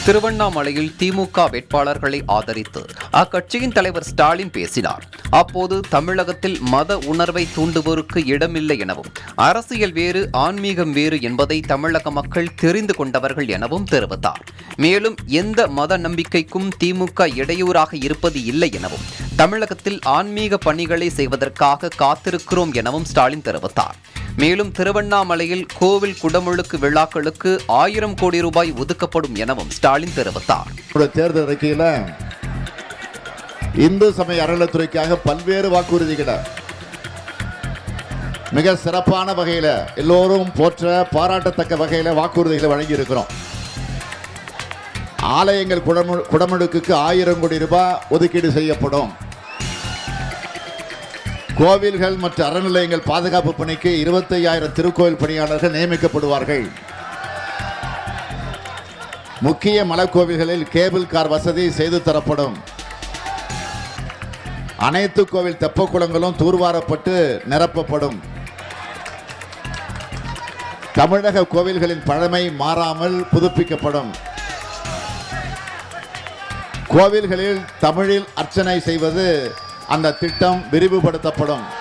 திருவண்ணாமலையில் திமுக வேட்பாளர்களை ஆதரித்து அக்கட்சியின் தலைவர் ஸ்டாலின் பேசினார் அப்போது தமிழகத்தில் மத உணர்வை தூண்டுவோருக்கு இடமில்லை எனவும் அரசியல் வேறு ஆன்மீகம் வேறு என்பதை தமிழக மக்கள் தெரிந்து கொண்டவர்கள் எனவும் தெரிவித்தார் மேலும் எந்த மத நம்பிக்கைக்கும் திமுக இடையூறாக இருப்பது இல்லை எனவும் தமிழகத்தில் ஆன்மீக பணிகளை செய்வதற்காக காத்திருக்கிறோம் எனவும் ஸ்டாலின் தெரிவித்தார் மேலும் திருவண்ணாமலையில் கோவில் குடமுழுக்கு விழாக்களுக்கு ஆயிரம் கோடி ரூபாய் ஒதுக்கப்படும் எனவும் ஸ்டாலின் தெரிவித்தார் நம்முடைய தேர்தல் அறிக்கையில இந்து சமய அறநிலைத்துறைக்காக பல்வேறு வாக்குறுதிகளை மிக சிறப்பான வகையில எல்லோரும் போற்ற பாராட்டத்தக்க வகையில வாக்குறுதிகளை வழங்கி இருக்கிறோம் ஆலயங்கள் குடமு குடமுழுக்குக்கு ஆயிரம் கோடி ரூபாய் ஒதுக்கீடு செய்யப்படும் கோவில்கள் மற்றும் அறநிலையங்கள் பாதுகாப்பு பணிக்கு இருபத்தையாயிரம் திருக்கோயில் பணியாளர்கள் நியமிக்கப்படுவார்கள் முக்கிய மலைக்கோவில்களில் கேபிள் கார் வசதி செய்து தரப்படும் அனைத்து கோவில் தெப்பக்குளங்களும் தூர்வாரப்பட்டு நிரப்பப்படும் தமிழக கோவில்களின் பழமை மாறாமல் புதுப்பிக்கப்படும் கோவில்களில் தமிழில் அர்ச்சனை செய்வது அந்த திட்டம் விரிவுபடுத்தப்படும்